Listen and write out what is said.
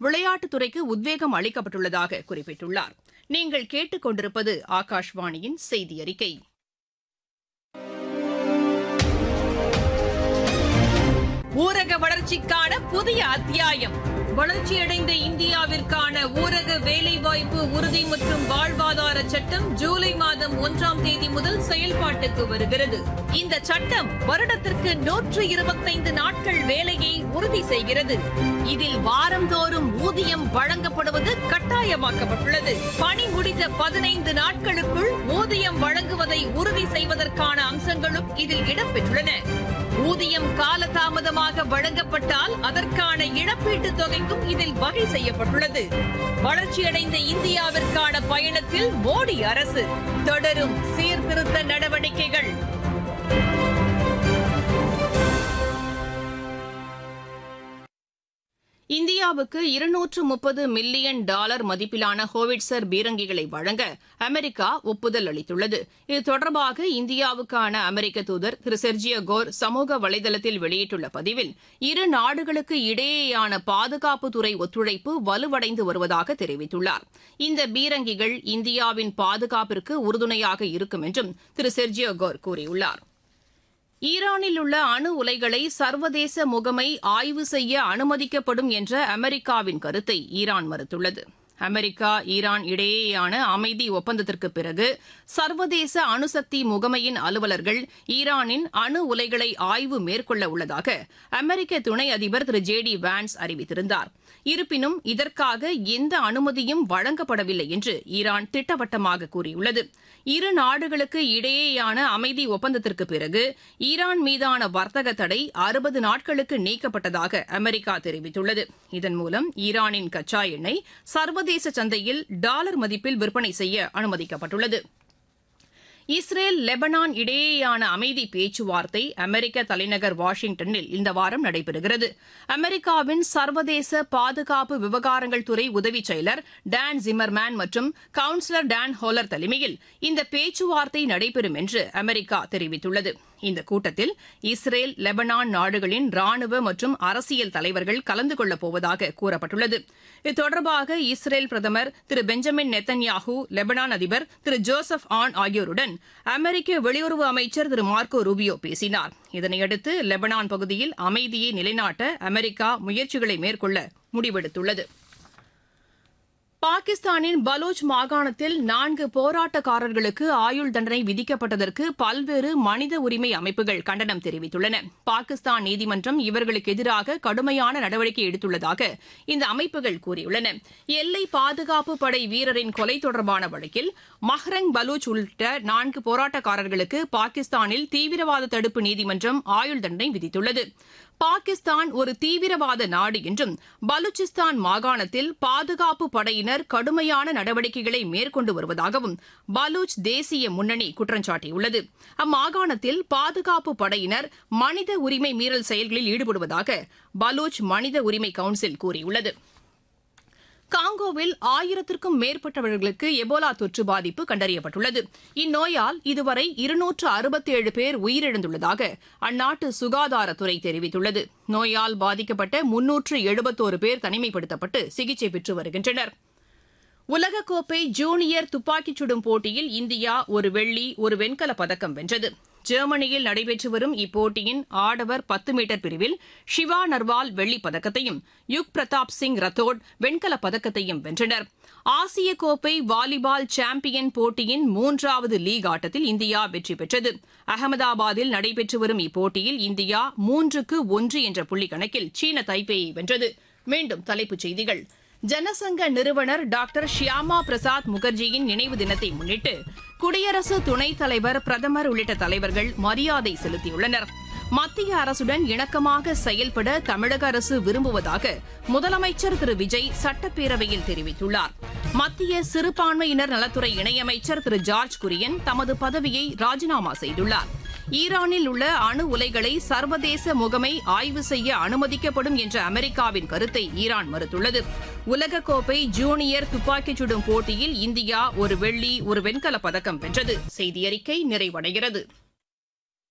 விளையாட்டுத்துறைக்கு உத்வேகம் அளிக்கப்பட்டுள்ளதாக குறிப்பிட்டுள்ளார் நீங்கள் கேட்டுக்கொண்டிருப்பது ஆகாஷ்வாணியின் செய்தி அறிக்கை ஊரக வளர்ச்சிக்கான புதிய அத்தியாயம் வளர்ச்சியடைந்த இந்தியாவிற்கான ஊரக வேலைவாய்ப்பு உறுதி மற்றும் வாழ்வாதார சட்டம் ஜூலை மாதம் ஒன்றாம் தேதி முதல் செயல்பாட்டுக்கு வருகிறது இந்த சட்டம் வருடத்திற்கு நூற்று இருபத்தைந்து நாட்கள் வேலையை உறுதி செய்கிறது இதில் வாரந்தோறும் ஊதியம் வழங்கப்படுவது கட்டாயமாக்கப்பட்டுள்ளது பணி முடிந்த பதினைந்து நாட்களுக்குள் ஊதியம் வழங்குவதை உறுதி செய்வதற்கான அம்சங்களும் இதில் இடம்பெற்றுள்ளன ஊதியம் காலதாமதமாக வழங்கப்பட்டால் அதற்கான இழப்பீட்டுத் தொகைக்கும் இதில் வகை செய்யப்பட்டுள்ளது வளர்ச்சியடைந்த இந்தியாவிற்கான பயணத்தில் மோடி அரசு தொடரும் சீர்திருத்த நடவடிக்கைகள் இந்தியாவுக்கு இருநூற்று முப்பது மில்லியன் டாலர் மதிப்பிலான ஹோவிட்சர் பீரங்கிகளை வழங்க அமெரிக்கா ஒப்புதல் அளித்துள்ளது இது தொடர்பாக இந்தியாவுக்கான அமெரிக்க தூதர் திரு செர்ஜியோ கோர் சமூக வலைதளத்தில் வெளியிட்டுள்ள பதிவில் இரு நாடுகளுக்கு இடையேயான பாதுகாப்புத்துறை ஒத்துழைப்பு வலுவடைந்து வருவதாக தெரிவித்துள்ளார் இந்த பீரங்கிகள் இந்தியாவின் பாதுகாப்பிற்கு உறுதுணையாக இருக்கும் என்றும் திரு செர்ஜியோ கோர் கூறியுள்ளார் ஈரானில் உள்ள அணு உலைகளை சர்வதேச முகமை ஆய்வு செய்ய அனுமதிக்கப்படும் என்ற அமெரிக்காவின் கருத்தை ஈரான் மறுத்துள்ளது அமெரிக்கா ஈரான் இடையேயான அமைதி ஒப்பந்தத்திற்கு பிறகு சர்வதேச அணுசக்தி முகமையின் அலுவலர்கள் ஈரானின் அணு உலைகளை ஆய்வு மேற்கொள்ள உள்ளதாக அமெரிக்க துணை அதிபர் திரு ஜே டி வான்ஸ் அறிவித்திருந்தார் இருப்பினும் இதற்காக எந்த அனுமதியும் வழங்கப்படவில்லை என்று ஈரான் திட்டவட்டமாக கூறியுள்ளது இரு நாடுகளுக்கு இடையேயான அமைதி ஒப்பந்தத்திற்கு பிறகு ஈரான் மீதான வர்த்தக தடை அறுபது நாட்களுக்கு நீக்கப்பட்டதாக அமெரிக்கா தெரிவித்துள்ளது இதன் மூலம் ஈரானின் கச்சா எண்ணெய் சர்வதேச சந்தையில் டாலர் மதிப்பில் விற்பனை செய்ய அனுமதிக்கப்பட்டுள்ளது இஸ்ரேல் லெபனான் இடையேயான அமைதி பேச்சுவார்த்தை அமெரிக்க தலைநகர் வாஷிங்டனில் இந்த வாரம் நடைபெறுகிறது அமெரிக்காவின் சர்வதேச பாதுகாப்பு விவகாரங்கள் துறை உதவி செயலர் டான் ஜிமர்மேன் மற்றும் கவுன்சிலர் டான் ஹோலர் தலைமையில் இந்த பேச்சுவார்த்தை நடைபெறும் என்று அமெரிக்கா தெரிவித்துள்ளது இந்த கூட்டத்தில் இஸ்ரேல் லெபனான் நாடுகளின் ராணுவ மற்றும் அரசியல் தலைவர்கள் கலந்து கொள்ளப் போவதாக கூறப்பட்டுள்ளது இது தொடர்பாக இஸ்ரேல் பிரதமர் திரு பெஞ்சமின் நெத்தன்யாஹூ லெபனான் அதிபர் திரு ஜோசப் ஆன் ஆகியோருடன் அமெரிக்க வெளியுறவு அமைச்சர் திரு மார்க்கோ ரூபியோ பேசினார் இதனையடுத்து லெபனான் பகுதியில் அமைதியை நிலைநாட்ட அமெரிக்கா முயற்சிகளை மேற்கொள்ள முடிவெடுத்துள்ளது பாகிஸ்தானின் பலூச் மாகாணத்தில் நான்கு போராட்டக்காரர்களுக்கு ஆயுள் தண்டனை விதிக்கப்பட்டதற்கு பல்வேறு மனித உரிமை அமைப்புகள் கண்டனம் தெரிவித்துள்ளன பாகிஸ்தான் நீதிமன்றம் இவர்களுக்கு எதிராக கடுமையான நடவடிக்கை எடுத்துள்ளதாக இந்த அமைப்புகள் கூறியுள்ளன எல்லை பாதுகாப்பு படை வீரரின் கொலை தொடர்பான வழக்கில் மஹ்ரங் பலூச் உள்ளிட்ட நான்கு போராட்டக்காரர்களுக்கு பாகிஸ்தானில் தீவிரவாத தடுப்பு நீதிமன்றம் ஆயுள் தண்டனை விதித்துள்ளது பாகிஸ்தான் ஒரு தீவிரவாத நாடு என்றும் பலூச்சிஸ்தான் மாகாணத்தில் பாதுகாப்பு படையினர் கடுமையான நடவடிக்கைகளை மேற்கொண்டு வருவதாகவும் பலூச் தேசிய முன்னணி குற்றம் சாட்டியுள்ளது அம்மாகாணத்தில் பாதுகாப்பு படையினர் மனித உரிமை மீறல் செயல்களில் ஈடுபடுவதாக பலூச் மனித உரிமை கவுன்சில் கூறியுள்ளது காங்கோவில் ஆயிரத்திற்கும் மேற்பட்டவர்களுக்கு எபோலா தொற்று பாதிப்பு கண்டறியப்பட்டுள்ளது இந்நோயால் இதுவரை இருநூற்று அறுபத்தேழு பேர் உயிரிழந்துள்ளதாக அந்நாட்டு சுகாதாரத்துறை தெரிவித்துள்ளது நோயால் பாதிக்கப்பட்ட முன்னூற்று எழுபத்தோரு பேர் தனிமைப்படுத்தப்பட்டு சிகிச்சை பெற்று வருகின்றனர் உலகக்கோப்பை ஜூனியர் துப்பாக்கிச் சுடும் போட்டியில் இந்தியா ஒரு வெள்ளி ஒரு வெண்கலப் பதக்கம் வென்றது ஜெர்மனியில் நடைபெற்று வரும் இப்போட்டியின் ஆடவர் பத்து மீட்டர் பிரிவில் ஷிவா நர்வால் வெள்ளிப் பதக்கத்தையும் யுக் பிரதாப் சிங் ரத்தோட் வெண்கலப் பதக்கத்தையும் வென்றனர் ஆசிய கோப்பை வாலிபால் சாம்பியன் போட்டியின் மூன்றாவது லீக் ஆட்டத்தில் இந்தியா வெற்றி பெற்றது அகமதாபாத்தில் நடைபெற்று வரும் இப்போட்டியில் இந்தியா மூன்றுக்கு ஒன்று என்ற புள்ளி கணக்கில் சீன தைப்பேயை வென்றது மீண்டும் தலைப்புச் செய்திகள் ஜனசங்க நிறுவனர் டாக்டர் ஷியாமா பிரசாத் முகர்ஜியின் நினைவு தினத்தை முன்னிட்டு குடியரசு துணைத் தலைவர் பிரதமர் உள்ளிட்ட தலைவர்கள் மரியாதை செலுத்தியுள்ளனர் மத்திய அரசுடன் இணக்கமாக செயல்பட தமிழக அரசு விரும்புவதாக முதலமைச்சர் திரு விஜய் சட்டப்பேரவையில் தெரிவித்துள்ளார் மத்திய சிறுபான்மையினர் நலத்துறை இணையமைச்சர் திரு ஜார்ஜ் குரியன் தமது பதவியை ராஜினாமா செய்துள்ளார் ஈரானில் உள்ள அணு உலைகளை சர்வதேச முகமை ஆய்வு செய்ய அனுமதிக்கப்படும் என்ற அமெரிக்காவின் கருத்தை ஈரான் மறுத்துள்ளது உலகக்கோப்பை ஜூனியர் துப்பாக்கிச் சுடும் போட்டியில் இந்தியா ஒரு வெள்ளி ஒரு வெண்கலப் பதக்கம் வென்றது செய்தியறிக்கை நிறைவடைகிறது